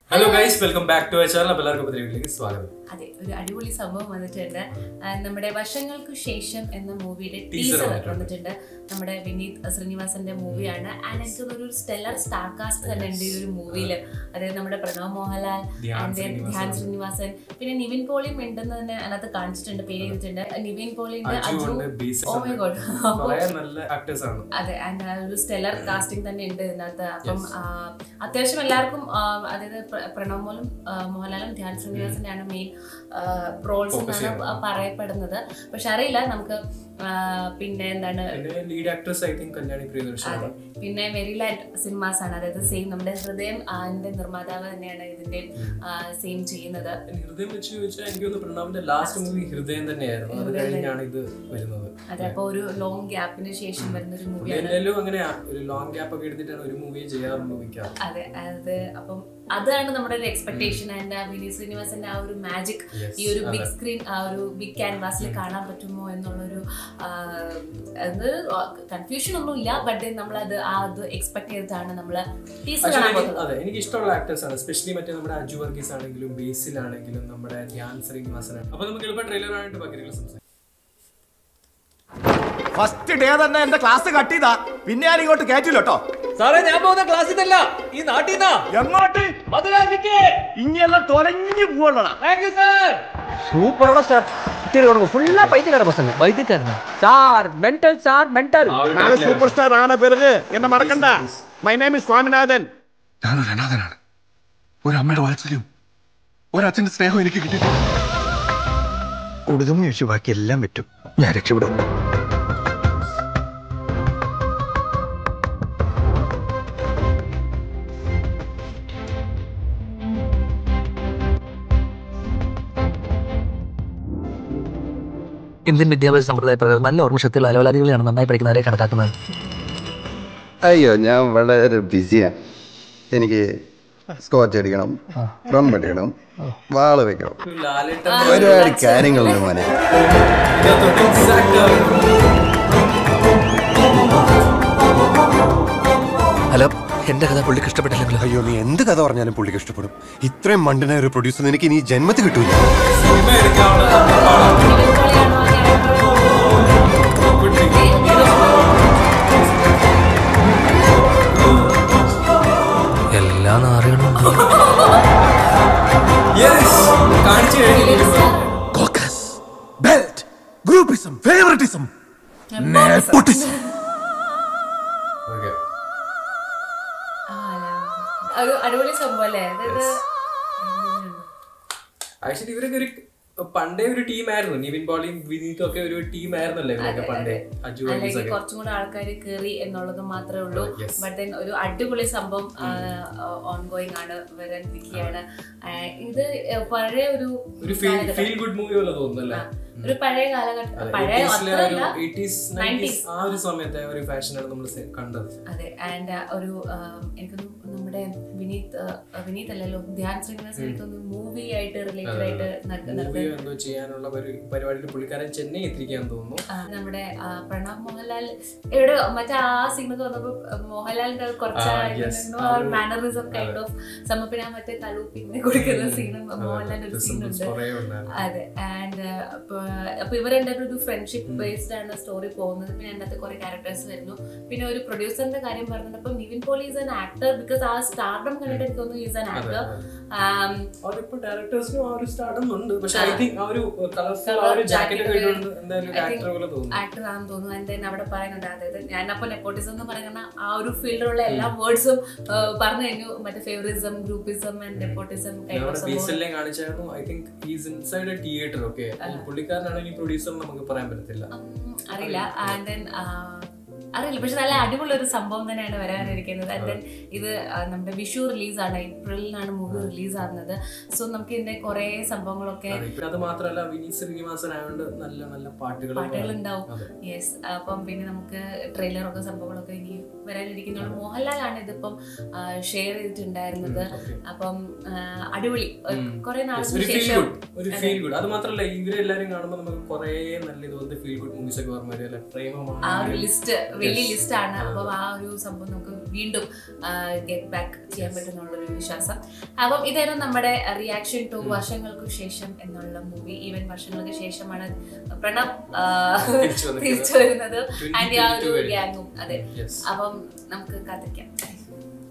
Hello guys welcome back to channel അപ്പോൾ എല്ലാവർക്കും പുതിയ വീട്ടിലേക്ക് സ്വാഗതം അതെ ഒരു അടിപൊളി സംഭവം വന്നിട്ടുണ്ട് ആ, നമ്മുടെ വർഷങ്ങൾക്ക് ശേഷം എന്ന മൂവിയുടെ Teaser ടീസർ വന്നിട്ടുണ്ട്. വന്നിട്ടുണ്ട് നമ്മുടെ വിനീത് ശ്രീനിവാസന്റെ മൂവിയാണ് ആൻഡ് എനിക്ക് തോന്നുന്നു ഒരു സ്റ്റെല്ലർ സ്റ്റാർ കാസ്റ്റ് തന്നെ ഉണ്ട് ഈ ഒരു മൂവിയിൽ അതായത് നമ്മുടെ പ്രണവ് മോഹൻലാൽ ധ്യാൻ and then ശ്രീനിവാസൻ. ധ്യാൻ ശ്രീനിവാസൻ പിന്നെ നിവിൻ പോളിയും ഉണ്ടെന്ന് തന്നെ അതിനകത്ത് കാണിച്ചിട്ടുണ്ട് പേര് ചെയ്തിട്ടുണ്ട് നിവിൻ പോളിന്റെ അജു അജു ഉണ്ട്, ബേസിൽ ഓ മൈ ഉണ്ട്. ഗോഡ് കുറേ നല്ല ആക്ടേഴ്സ് ആണ് അതെ ആൻഡ് ഒരു സ്റ്റെല്ലർ കാസ്റ്റിംഗ് തന്നെ ഉണ്ട് ഇതിനകത്ത് അപ്പം ആ, അത്യാവശ്യം എല്ലാവർക്കും ആ, അതായത് പ്ര- പ്രണവ് മോലും ആ, മോഹൻലാലും ധ്യാൻ ശ്രീനിവാസന്റെ ആണ് മെയിൻ റോൾസ് Focus എന്നാണ് ചെയ്യുന്നത്. പറയപ്പെടുന്നത് പക്ഷെ അറിയില്ല നമുക്ക് ആ, പിന്നെ എന്താണ് പിന്നെ lead actress I think Kalyani പ്രിയദർശനാണ് പിന്നെ മെറിലാൻഡ് സിനിമാസ് ആണ് അതായത് സെയിം നമ്മുടെ ഹൃദയം അതിന്റെ നിർമ്മാതാവ് തന്നെയാണ് ഇതിന്റെ സെയിം ചെയ്യുന്നത് പിന്നെ ഹൃദയം വെച്ച് ചോദിച്ചാൽ എനിക്ക് തോന്നുന്നു പ്രണാമിന്റെ ലാസ്റ്റ് മൂവി ഹൃദയം തന്നെയായിരുന്നു അത് കഴിഞ്ഞാണ് ഇത് വരുന്നത് അതെ അപ്പൊ ഒരു ലോങ് ഗ്യാപ്പിന് ശേഷം വരുന്ന ഒരു മൂവിയാണ് എന്തായാലും അങ്ങനെയാ ഒരു ലോങ് ഗ്യാപ്പ് ഒക്കെ എടുത്തിട്ടാണ് ഒരു മൂവി ചെയ്യാറുള്ളൂ മിക്ക അതെ അത് അപ്പം അതാണ് നമ്മുടെ ഒരു എക്സ്പെക്ടേഷൻ ആൻഡ് വിനീത് ശ്രീനിവാസന്റെ ആ ഒരു മാജിക് Yes, ഈ ഒരു അതെ. ബിഗ് സ്ക്രീൻ ആ ഒരു ബിഗ് ക്യാൻവാസിൽ കാണാൻ പറ്റുമോ എന്നുള്ളൊരു ആ, അത് കൺഫ്യൂഷൻ ഒന്നും ഇല്ല ബട്ട് നമ്മൾ അത് ആ അത് എക്സ്പെക്ട് ചെയ്തിട്ടാണ് നമ്മൾ ടീസർ പക്ഷേ കാണാൻ എനിക്ക് പോകുന്നത് അതെ എനിക്ക് ഇഷ്ടമുള്ള ആക്ടേഴ്സ് ആണ് എസ്പെഷ്യലി മറ്റേ നമ്മുടെ അജു വർഗീസ് ആണെങ്കിലും ബേസിൽ ആണെങ്കിലും നമ്മുടെ ധ്യാൻ ശ്രീനിവാസൻ അപ്പൊ നമുക്ക് എളുപ്പം ട്രെയിലർ ആയിട്ട് ബാക്കി സംസാരിക്കാം ഫസ്റ്റ് ഡേ തന്നെ എന്റെ ക്ലാസ് കട്ട് ചെയ്താ പിന്നെ ഞാൻ ഇങ്ങോട്ട് കയറ്റില്ല കേട്ടോ സാറേ ഞാൻ പോകുന്ന ക്ലാസ്സിൽ നിന്നല്ല ഈ നാട്ടിൽ നിന്നാ എങ്ങോട്ട് മധുരാശിക്ക് ഇങ്ങെല്ലാം തൊലഞ്ഞു പോകണ താങ്ക് യു സാർ சூப்பரோட சார் திரு உனக்கு ஃபுல்லா பைத்தியக்கார பசங்க பைத்தியக்காரனா சார் மென்டல் சார் மென்டல் നാളെ സൂപ്പർ സ്റ്റാർ ആന പിറക് എന്നെ മറക്കണ്ട മൈ നെയിം ഇസ് സ്വാമിനാഥൻ ഞാനൊരു അനാഥനാണ് ഒരു അമ്മയുടെ വാത്സല്യം ഒരച്ഛന്റെ സ്നേഹം എനിക്ക് കിട്ടിയിട്ടില്ല ഉടുതും ചോദിച്ചു ബാക്കി എല്ലാം പറ്റും ഞാൻ രക്ഷപ്പെടും ഇന്ത്യൻ വിദ്യാഭ്യാസ സമ്പ്രദായ പ്രകാരം നല്ല ഓർമ്മശക്തിയുള്ള അലവലാദികളെയാണ് നന്നായി പഠിക്കുന്നവരെ കണക്കാക്കുന്നത് അയ്യോ ഞാൻ വളരെ ബിസിയാണ് എനിക്ക് സ്കോച്ച് അടിക്കണം ഡ്രം അടിക്കണം വാള് വെക്കണം ലാലേട്ടൻ ഒരുപാട് കാര്യങ്ങളുണ്ട് മോനെ ഇതിനകത്തോട്ട് exact ആ ഒരു ഹലോ എന്റെ കഥ പുള്ളിക്ക് ഇഷ്ടപ്പെട്ടില്ലെങ്കിലോ അയ്യോ നീ എന്ത് കഥ പറഞ്ഞാലും പുള്ളിക്ക് ഇഷ്ടപ്പെടും ഇത്രയും മണ്ടനായ ഒരു പ്രൊഡ്യൂസർ എനിക്ക് ഇനി ജന്മത്തിൽ കിട്ടൂല സിനിമ എടുക്കാനുള്ള എല്ലാം അറിയണം യെസ് കാണിച്ചു കഴിഞ്ഞു caucus belt groupism favouritism nepotism okay ആ, ഒരു അടിപൊളി സംഭവം അല്ലേ അതായത് ആക്ച്വലി ഇവരൊക്കെ ഒരു പണ്ടേ ഒരു ടീം ആയിരുന്നു നിവിൻ പോളിയും വിനീതും ഒക്കെ ഒരു ടീം ആയിരുന്നല്ലേ ഇവരൊക്കെ പണ്ടേ അജു വർഗീസ് അല്ലെങ്കിൽ ഒക്കെ കുറച്ചും കൂടെ ആൾക്കാർ കയറി എന്നുള്ളത് മാത്രമേ ഉള്ളൂ Yes. ബട്ട് ദെൻ ഒരു അടിപൊളി സംഭവം ഓൺഗോയിങ് ആണ് വരാനിരിക്കുകയാണ് ആ, ഇത് പഴയ ഒരു ഒരു ഫീൽ കാലഘട്ടം. ഫീൽ ഗുഡ് മൂവി പോലെ തോന്നുന്നല്ലേ ഒരു പഴയ കാലഘട്ടം അതെ, പഴയ 80s ലെ ഒരു അത്രയല്ല 80s, 90s ആ ഒരു സമയത്തെ ഒരു ഫാഷനാണ് നമ്മൾ കണ്ടത് അതെ ആൻഡ് ഒരു ആം, എനിക്കൊന്ന് നമ്മുടെ വിനീത് ആ, വിനീത് അല്ലല്ലോ ധ്യാൻ ശ്രീനിവാസൻ എനിക്കൊന്ന് മൂവി ആയിട്ട് റിലേറ്റഡ് ആയിട്ട് നട- നടന്ന മൂവിയോ എന്തോ ചെയ്യാനുള്ള ഒരു പരിപാടിയിൽ പുള്ളിക്കാരൻ ചെന്നൈ എത്തിരിക്കാൻ തോന്നുന്നു ആ, നമ്മുടെ ആ, പ്രണവ് മോഹൻലാൽ എവിടെ മറ്റേ ആ സിനിമ വന്നപ്പോ മോഹൻലാലിന്റെ കുറച്ച് ആ, yes. ആ ഒരു- മാനറിസം കൈൻഡ് ഓഫ് സമപ്പിന് ആ മറ്റേ തലു പിന്നെ കൊടുക്കുന്ന സീനും മോഹൻലാലിന്റെ ഒരു Resemblance സീനുണ്ട് കുറേ ഉണ്ടായിരുന്നു. അതെ ആൻഡ് അപ്പൊ ഇവരെന്റെ ഒരു ഫ്രണ്ട്ഷിപ്പ് ബേസ്ഡ് ആണ് സ്റ്റോറി പോകുന്നത് പിന്നെ അതിനകത്ത് കുറെ ക്യാരക്ടേഴ്സ് വരുന്നു പിന്നെ ഒരു പ്രൊഡ്യൂസറിന്റെ കാര്യം പറഞ്ഞപ്പോൾ Nivin Pauly is an actor because ആ സ്റ്റാർഡം കണ്ടിട്ട് എനിക്ക് തോന്നുന്നു ഈസ് ആൻ ആക്ടർ അവരിപ്പോ ഡയറക്ടേഴ്സിനും ആ ഒരു സ്റ്റാർഡം ഉണ്ട് പക്ഷെ ഐ തിങ്ക് ആ ഒരു കളർഫുൾ ആ Colour ഒരു ജാക്കറ്റ് jacket ഒക്കെ ഇട്ടുകൊണ്ട് എന്തായാലും ഒരു I think ആക്ടർ പോലെ തോന്നുന്നു ആക്ടർ ആണെന്ന് തോന്നുന്നു ആൻഡ് ദെൻ അവിടെ പറയുന്നുണ്ട് അതായത് ഞാനപ്പോ നെപ്പോട്ടിസം എന്ന് പറയുന്ന ആ ഒരു ഫീൽഡിലുള്ള എല്ലാ വേർഡ്സും പറഞ്ഞു കഴിഞ്ഞു മറ്റേ ഫേവറിസം ഗ്രൂപ്പിസം ആൻഡ് നെപ്പോട്ടിസം നമ്മുടെ ബീസെല്ലാം കാണിച്ചായിരുന്നു I think is inside a theatre okay പുള്ളിക്കാരനാണ് ഇനി പ്രൊഡ്യൂസർ നമുക്ക് പറയാൻ പറ്റത്തില്ല അറിയില്ല ആൻഡ് ദെൻ അറിയില്ല പക്ഷെ നല്ല അടിപൊളി ഒരു സംഭവം തന്നെയാണ് വരാനിരിക്കുന്നത് ആൻഡ് ദെൻ ഇത് ആ, നമ്മുടെ വിഷു റിലീസാണ് ഏപ്രിലിനാണ് മൂവി റിലീസ് ആകുന്നത് സോ നമുക്ക് ഇതിന്റെ കുറെ സംഭവങ്ങളൊക്കെ അതെ, ഇപ്പൊ അത് മാത്രമല്ല വിനീത് ശ്രീനിവാസൻ ആയതുകൊണ്ട് നല്ല നല്ല പാട്ടുകൾ പാട്ടുകൾ ഉണ്ടാവും അതെ. യെസ് അപ്പം പിന്നെ നമുക്ക് ട്രെയിലറൊക്കെ സംഭവങ്ങളൊക്കെ ഇനി വരാനിരിക്കുന്നുള്ളൂ മോഹൻലാലാണ് ഇതിപ്പം ഷെയർ ചെയ്തിട്ടുണ്ടായിരുന്നത് അപ്പം ആ, അടിപൊളി കുറെ ഒരു നാളിന് ഫീൽ ശേഷം ഗുഡ് ഒരു ഫീൽ ഗുഡ് അത് മാത്രമല്ല ഇവരെല്ലാരും കാണുമ്പോൾ നമുക്ക് കുറെ നല്ല ഇതുപോലത്തെ ഫീൽ ഗുഡ് മൂവീസ് ഒക്കെ ഓർമ്മ വരും അല്ലെ ആ പ്രേമമാണ് ഒരു ലിസ്റ്റ് വലിയ ലിസ്റ്റ് ആണ് അപ്പം ആ ഒരു സംഭവം നമുക്ക് വീണ്ടും ഗെറ്റ് ബാക്ക് ചെയ്യാൻ പറ്റുന്നുള്ളൊരു വിശ്വാസം അപ്പം ഇതായിരുന്നു നമ്മുടെ റിയാക്ഷൻ ടു വർഷങ്ങൾക്ക് ശേഷം എന്നുള്ള മൂവി ഈവൻ വർഷങ്ങൾക്ക് ശേഷമാണ് പ്രണവ് ആ, തിരിച്ചു വന്നിരിക്കുന്നത്. തിരിച്ചു വരുന്നത് ആൻഡ് ആ ഒരു 2022 ഗ്യാങ്ങും അതെ Yes. അപ്പം നമുക്ക് കാത്തിരിക്കാം